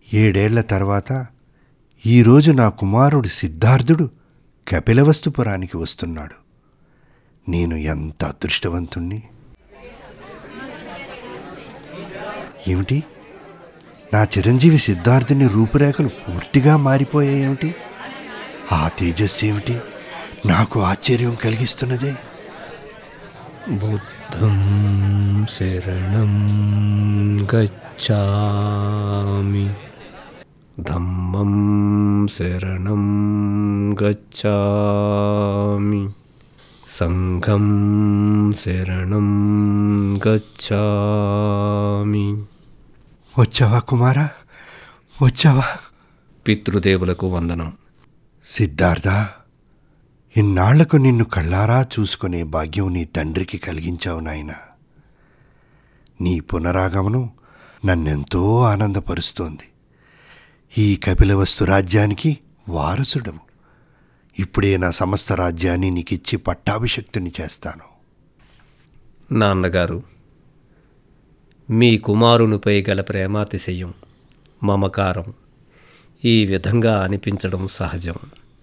ఏడేళ్ల తర్వాత ఈరోజు నా కుమారుడు సిద్ధార్థుడు కపిలవస్తుపురానికి వస్తున్నాడు నేను ఎంత అదృష్టవంతుణ్ణి ఏమిటి నా చిరంజీవి సిద్ధార్థుని రూపురేఖలు పూర్తిగా మారిపోయాయేమిటి ఆ తేజస్సు ఏమిటి నాకు ఆశ్చర్యం కలిగిస్తున్నదే బుద్ధం శరణం గచ్చామి ధమ్మం శరణం గచ్చామి సంఘం శరణం గచ్చామి వచ్చావా కుమారా వచ్చావా పితృదేవులకు వందనం సిద్ధార్థ ఇన్నాళ్లకు నిన్ను కళ్ళారా చూసుకునే భాగ్యం నీ తండ్రికి కలిగించావు నాయన నీ పునరాగమనం నన్నెంతో ఆనందపరుస్తోంది ఈ కపిలవస్తు రాజ్యానికి వారసుడవు ఇప్పుడే నా సమస్త రాజ్యాన్ని నీకిచ్చి పట్టాభిషక్తుని చేస్తాను నాన్నగారు మీ కుమారునిపై గల ప్రేమాతిశయం మమకారం ఈ విధంగా అనిపించడం సహజం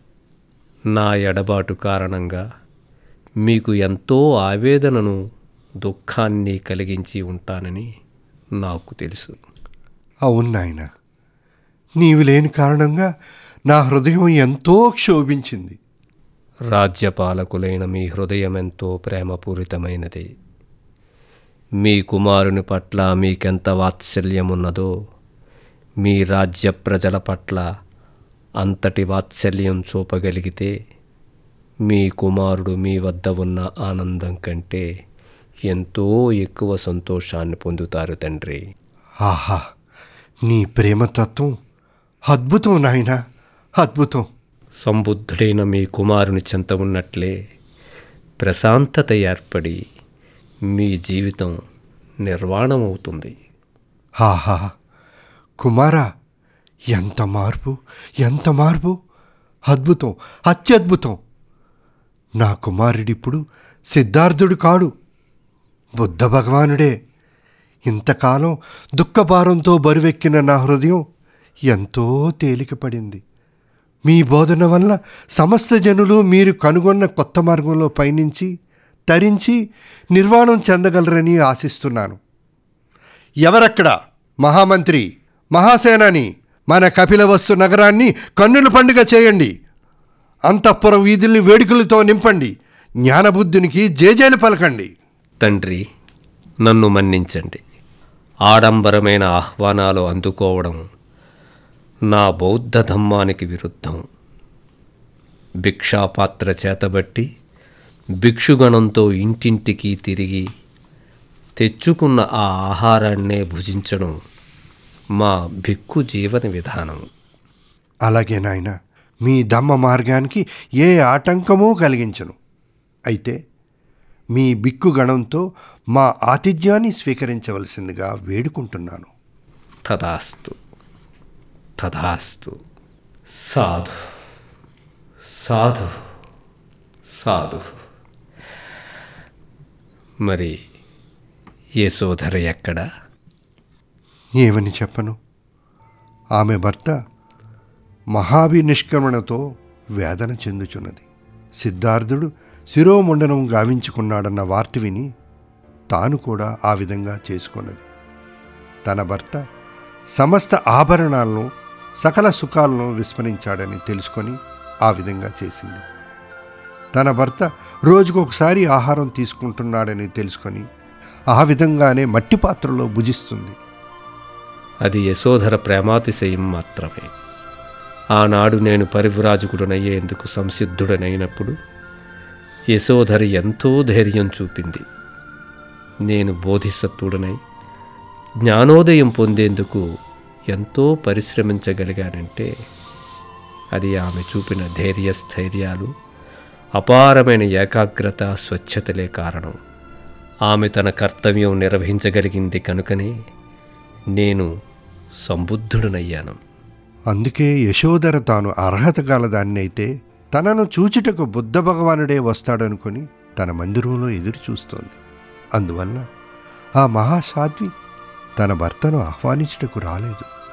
నా ఎడబాటు కారణంగా మీకు ఎంతో ఆవేదనను దుఃఖాన్ని కలిగించి ఉంటానని నాకు తెలుసు అవును నాయన నీవు లేని కారణంగా నా హృదయం ఎంతో క్షోభించింది రాజ్యపాలకులైన మీ హృదయం ఎంతో ప్రేమపూరితమైనది మీ కుమారుని పట్ల మీకెంత వాత్సల్యమున్నదో మీ రాజ్య ప్రజల పట్ల అంతటి వాత్సల్యం చూపగలిగితే మీ కుమారుడు మీ వద్ద ఉన్న ఆనందం కంటే ఎంతో ఎక్కువ సంతోషాన్ని పొందుతారు తండ్రి ఆహా నీ ప్రేమతత్వం అద్భుతం నాయనా అద్భుతం సంబుద్ధుడైన మీ కుమారుని చెంత ఉన్నట్లే ప్రశాంతత ఏర్పడి మీ జీవితం నిర్వాణమవుతుంది ఆహా కుమారా ఎంత మార్పు ఎంత మార్పు అద్భుతం అత్యద్భుతం నా కుమారుడిప్పుడు సిద్ధార్థుడు కాడు బుద్ధ భగవానుడే ఇంతకాలం దుఃఖభారంతో బరువెక్కిన నా హృదయం ఎంతో తేలికపడింది మీ బోధన వల్ల సమస్త జనులు మీరు కనుగొన్న కొత్త మార్గంలో పయనించి తరించి నిర్వాణం చెందగలరని ఆశిస్తున్నాను ఎవరక్కడ మహామంత్రి మహాసేనాని మన కపిలవస్తు నగరాన్ని కన్నుల పండుగ చేయండి అంతఃపుర వీధుల్ని వేడుకలతో నింపండి జ్ఞానబుద్ధునికి జేజేలు పలకండి తండ్రి నన్ను మన్నించండి ఆడంబరమైన ఆహ్వానాలు అందుకోవడం నా బౌద్ధ ధమ్మానికి విరుద్ధం భిక్షాపాత్ర చేతబట్టి భిక్షుగణంతో ఇంటింటికి తిరిగి తెచ్చుకున్న ఆ ఆహారాన్నే భుజించడం మా భిక్కు జీవన విధానం అలాగే నాయన మీ దమ్మ మార్గానికి ఏ ఆటంకమూ కలిగించను అయితే మీ బిక్కు గణంతో మా ఆతిథ్యాన్ని స్వీకరించవలసిందిగా వేడుకుంటున్నాను తదాస్తు తదాస్తు సాధు సాధు సాధు మరి యశోధర ఎక్కడా ఏమని చెప్పను ఆమె భర్త మహాభినిష్క్రమణతో వేదన చెందుచున్నది సిద్ధార్థుడు శిరోముండనం గావించుకున్నాడన్న వార్త విని తాను కూడా ఆ విధంగా చేసుకున్నది తన భర్త సమస్త ఆభరణాలను సకల సుఖాలను విస్మరించాడని తెలుసుకొని ఆ విధంగా చేసింది తన భర్త రోజుకొకసారి ఆహారం తీసుకుంటున్నాడని తెలుసుకొని ఆ విధంగానే మట్టి పాత్రలో భుజిస్తుంది అది యశోధర ప్రేమాతిశయం మాత్రమే ఆనాడు నేను పరివ్రాజకుడనయ్యేందుకు సంసిద్ధుడనైనప్పుడు యశోధరి ఎంతో ధైర్యం చూపింది నేను బోధిసత్వుడనై జ్ఞానోదయం పొందేందుకు ఎంతో పరిశ్రమించగలిగానంటే అది ఆమె చూపిన ధైర్య స్థైర్యాలు అపారమైన ఏకాగ్రత స్వచ్ఛతలే కారణం ఆమె తన కర్తవ్యం నిర్వహించగలిగింది కనుకనే నేను సంబుద్ధుడనయ్యాను అందుకే యశోధర తాను అర్హత గలదాన్నైతే తనను చూచుటకు బుద్ధ భగవానుడే వస్తాడనుకొని తన మందిరంలో ఎదురు చూస్తోంది అందువల్ల ఆ మహాసాధ్వి తన భర్తను ఆహ్వానించుటకు రాలేదు